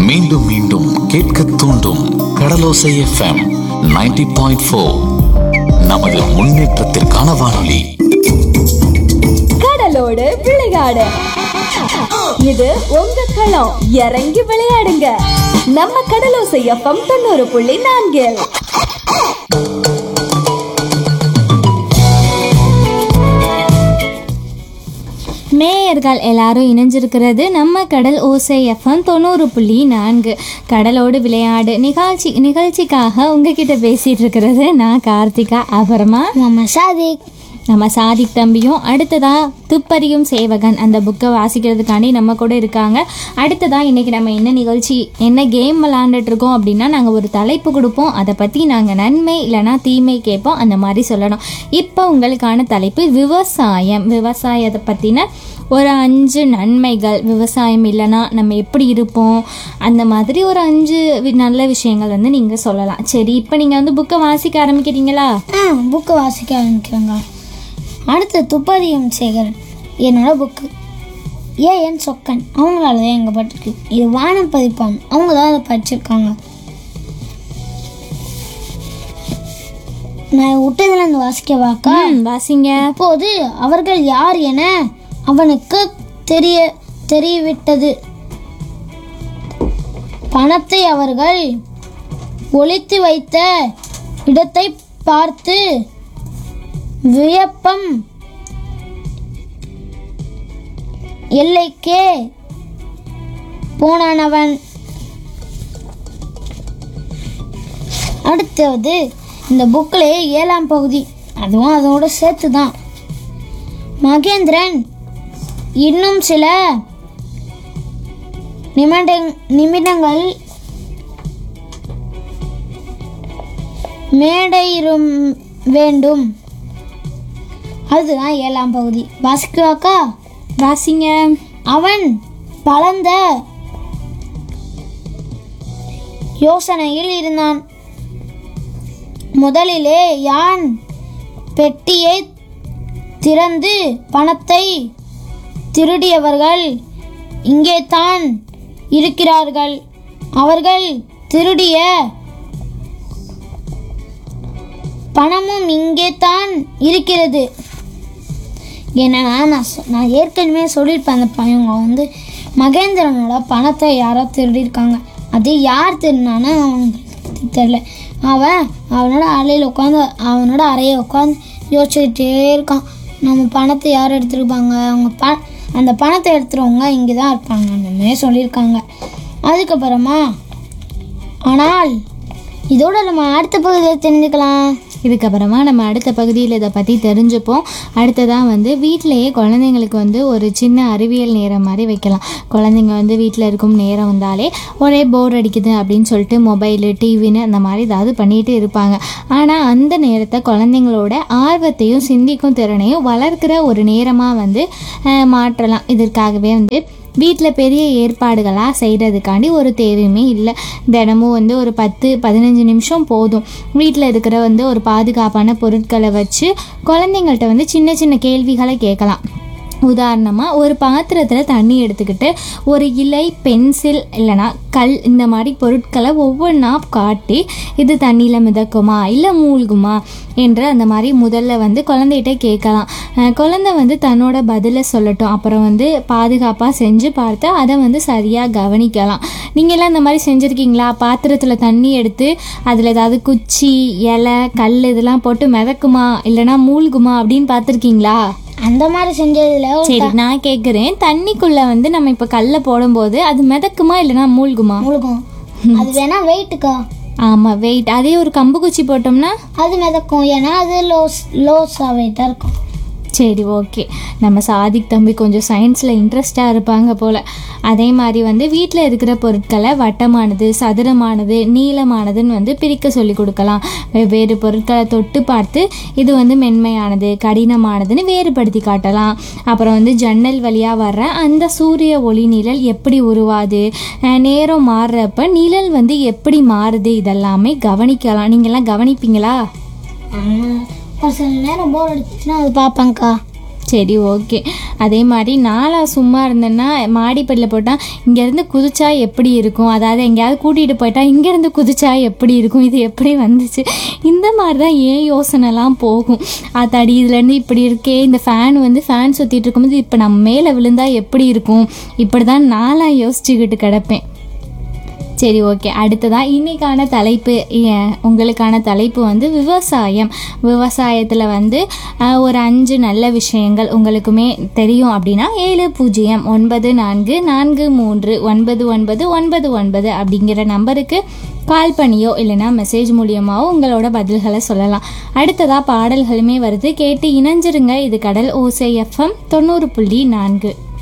மீண்டும் மீண்டும் கேட்க தூண்டும் கடலோசை எஃப்எம் 90.4 பாயிண்ட் ஃபோர் நமது முன்னேற்றத்திற்கான வானொலி கடலோடு விளையாடு இது உங்க களம் இறங்கி விளையாடுங்க நம்ம கடலோசை எஃப்எம் தொண்ணூறு புள்ளி நான்கில் மேயர்கள் எல்லாரும் இணைஞ்சிருக்கிறது நம்ம கடல் ஓசை எஃப்எம் தொண்ணூறு புள்ளி நான்கு கடலோடு விளையாடு நிகழ்ச்சி நிகழ்ச்சிக்காக உங்ககிட்ட பேசிட்டு இருக்கிறது நான் கார்த்திகா அப்புறமா மாமா சாதிக் நம்ம சாதிக் தம்பியும் அடுத்ததா துப்பறியும் சேவகன் அந்த புக்கை வாசிக்கிறதுக்காண்டி நம்ம கூட இருக்காங்க அடுத்ததா இன்னைக்கு நம்ம என்ன நிகழ்ச்சி என்ன கேம் விளாண்டுட்டு இருக்கோம் அப்படின்னா நாங்கள் ஒரு தலைப்பு கொடுப்போம் அதை பற்றி நாங்கள் நன்மை இல்லைனா தீமை கேட்போம் அந்த மாதிரி சொல்லணும் இப்போ உங்களுக்கான தலைப்பு விவசாயம் விவசாயத்தை பற்றின ஒரு அஞ்சு நன்மைகள் விவசாயம் இல்லைன்னா நம்ம எப்படி இருப்போம் அந்த மாதிரி ஒரு அஞ்சு வி- நல்ல விஷயங்கள் வந்து நீங்கள் சொல்லலாம் சரி இப்போ நீங்கள் வந்து புக்கை வாசிக்க ஆரம்பிக்கிறீங்களா ஆ புக்கு வாசிக்க ஆரம்பிக்கிறேங்க அடுத்து துப்பறியும் சேகரன் என்னோட புக்கு ஏ என் சொக்கன் அவங்களால தான் எங்கள் பட்டிருக்கு இது வானம் பதிப்பான் அவங்க தான் அதை படிச்சிருக்காங்க நான் விட்டதுலேருந்து வாசிக்க வாக்கா ம் வாசிங்க அப்போது அவர்கள் யார் என அவனுக்கு தெரிய தெரிவிட்டது பணத்தை அவர்கள் ஒளித்து வைத்த இடத்தை பார்த்து வியப்பம் எல்லைக்கே போனானவன் அடுத்தது இந்த புக்கில் ஏழாம் பகுதி அதுவும் அதோட சேர்த்து தான் மகேந்திரன் இன்னும் சில நிமிடங் நிமிடங்கள் மேடையிரும் வேண்டும் அதுதான் ஏழாம் பகுதி வாசிக்குவாக்கா வாசிங்க அவன் பலந்த யோசனையில் இருந்தான் முதலிலே யான் பெட்டியை திறந்து பணத்தை திருடியவர்கள் இங்கே தான் இருக்கிறார்கள் அவர்கள் திருடிய பணமும் இங்கே தான் இருக்கிறது என்னன்னா நான் சொ- நான் ஏற்கனவே சொல்லியிருப்பேன் அந்த ப- இவங்க வந்து மகேந்திரனோட பணத்தை யாரோ திருடியிருக்காங்க அது யார் திருடினான்னு அவனுக்கு தெரியல அவன் அவனோட அறையில் உட்காந்து அவனோட அறையை உட்காந்து யோசிச்சுக்கிட்டே இருக்கான் நம்ம பணத்தை யார் எடுத்திருப்பாங்க அவங்க ப அந்த பணத்தை எடுத்துறவங்க இங்கே தான் இருப்பாங்கன்னு சொல்லியிருக்காங்க அதுக்கப்புறமா ஆனால் இதோட நம்ம அடுத்த பகுதியை தெரிஞ்சுக்கலாம் இதுக்கப்புறமா நம்ம அடுத்த பகுதியில் இதை பற்றி தெரிஞ்சுப்போம் அடுத்ததாக வந்து வீட்டிலேயே குழந்தைங்களுக்கு வந்து ஒரு சின்ன அறிவியல் நேரம் மாதிரி வைக்கலாம் குழந்தைங்க வந்து வீட்டில் இருக்கும் நேரம் வந்தாலே ஒரே போர் அடிக்குது அப்படின்னு சொல்லிட்டு மொபைலு டிவின்னு அந்த மாதிரி ஏதாவது பண்ணிகிட்டு இருப்பாங்க ஆனால் அந்த நேரத்தை குழந்தைங்களோட ஆர்வத்தையும் சிந்திக்கும் திறனையும் வளர்க்கிற ஒரு நேரமாக வந்து அஹ், மாற்றலாம் இதற்காகவே வந்து வீட்டில் பெரிய ஏற்பாடுகளாக செய்கிறதுக்காண்டி ஒரு தேவையுமே இல்லை தினமும் வந்து ஒரு பத்து பதினஞ்சு நிமிஷம் போதும் வீட்டில் இருக்கிற வந்து ஒரு பாதுகாப்பான பொருட்களை வச்சு குழந்தைங்கள்ட்ட வந்து சின்ன சின்ன கேள்விகளை கேட்கலாம் உதாரணமாக ஒரு பாத்திரத்தில் தண்ணி எடுத்துக்கிட்டு ஒரு இலை பென்சில் இல்லைனா கல் இந்த மாதிரி பொருட்களை ஒவ்வொன்றா காட்டி இது தண்ணியில் மிதக்குமா இல்லை மூழ்குமா என்று அந்த மாதிரி முதல்ல வந்து குழந்தைகிட்ட கேட்கலாம் அஹ் குழந்தை வந்து தன்னோட பதிலை சொல்லட்டும் அப்புறம் வந்து பாதுகாப்பாக செஞ்சு பார்த்து அதை வந்து சரியாக கவனிக்கலாம் நீங்களாம் இந்த மாதிரி செஞ்சுருக்கீங்களா பாத்திரத்தில் தண்ணி எடுத்து அதில் ஏதாவது குச்சி இலை கல் இதெல்லாம் போட்டு மிதக்குமா இல்லைனா மூழ்குமா அப்படின்னு பார்த்துருக்கீங்களா அந்த மாதிரி செஞ்சதுல ஒரு சரி நான் கேட்குறேன் தண்ணிக்குள்ள வந்து நம்ம இப்போ கல்லை போடும்போது அது மிதக்குமா இல்லைனா மூழ்குமா முழுகும் அது வேணா வெயிட்டுக்கா ஆமாம் வெயிட் அதே ஒரு கம்பு குச்சி போட்டோம்னா அது மிதக்கும் ஏன்னா அது லோஸ் லோஸா வெயிட்டாக இருக்கும் சரி ஓகே நம்ம சாதிக் தம்பி கொஞ்சம் சயின்ஸில் இன்ட்ரெஸ்டாக இருப்பாங்க போல் அதே மாதிரி வந்து வீட்டில் இருக்கிற பொருட்களை வட்டமானது சதுரமானது நீளமானதுன்னு வந்து பிரிக்க சொல்லி கொடுக்கலாம் வெவ்வேறு பொருட்களை தொட்டு பார்த்து இது வந்து மென்மையானது கடினமானதுன்னு வேறுபடுத்தி காட்டலாம் அப்புறம் வந்து ஜன்னல் வழியாக வர்ற அந்த சூரிய ஒளி நிழல் எப்படி உருவாது அஹ் நேரம் மாறுறப்ப நிழல் வந்து எப்படி மாறுது இதெல்லாமே கவனிக்கலாம் நீங்கள்லாம் கவனிப்பீங்களா ஆமா. ஒரு சில நேரம் போர் அடிச்சுன்னா அது பார்ப்பேங்க்கா சரி ஓகே அதே மாதிரி நாளாக சும்மா இருந்தேன்னா மாடிப்படியில் போட்டால் இங்கேருந்து குதிச்சா எப்படி இருக்கும் அதாவது எங்கேயாவது கூட்டிகிட்டு போயிட்டா இங்கேருந்து குதிச்சா எப்படி இருக்கும் இது எப்படி வந்துச்சு இந்த மாதிரி தான் ஏன் யோசனைலாம் போகும் அதாடி இதுலேருந்து இப்படி இருக்கே இந்த ஃபேன் வந்து ஃபேன் சுற்றிட்டு இருக்கும்போது இப்போ நம்ம மேலே விழுந்தா எப்படி இருக்கும் இப்படி தான் நாளாக யோசிச்சுக்கிட்டு கிடப்பேன் சரி ஓகே அடுத்ததாக இன்னைக்கான தலைப்பு ஏ- உங்களுக்கான தலைப்பு வந்து விவசாயம் விவசாயத்தில் வந்து அஹ், ஒரு அஞ்சு நல்ல விஷயங்கள் உங்களுக்குமே தெரியும் அப்படின்னா ஏழு பூஜ்ஜியம் ஒன்பது நான்கு நான்கு மூன்று ஒன்பது ஒன்பது ஒன்பது ஒன்பது அப்படிங்கிற நம்பருக்கு கால் பண்ணியோ இல்லைன்னா மெசேஜ் மூலியமாவோ உங்களோட பதில்களை சொல்லலாம் அடுத்ததாக பாடல்களுமே வருது கேட்டு இணைஞ்சிருங்க இது கடல் ஓசை எஃப்எம் தொண்ணூறு புள்ளி நான்கு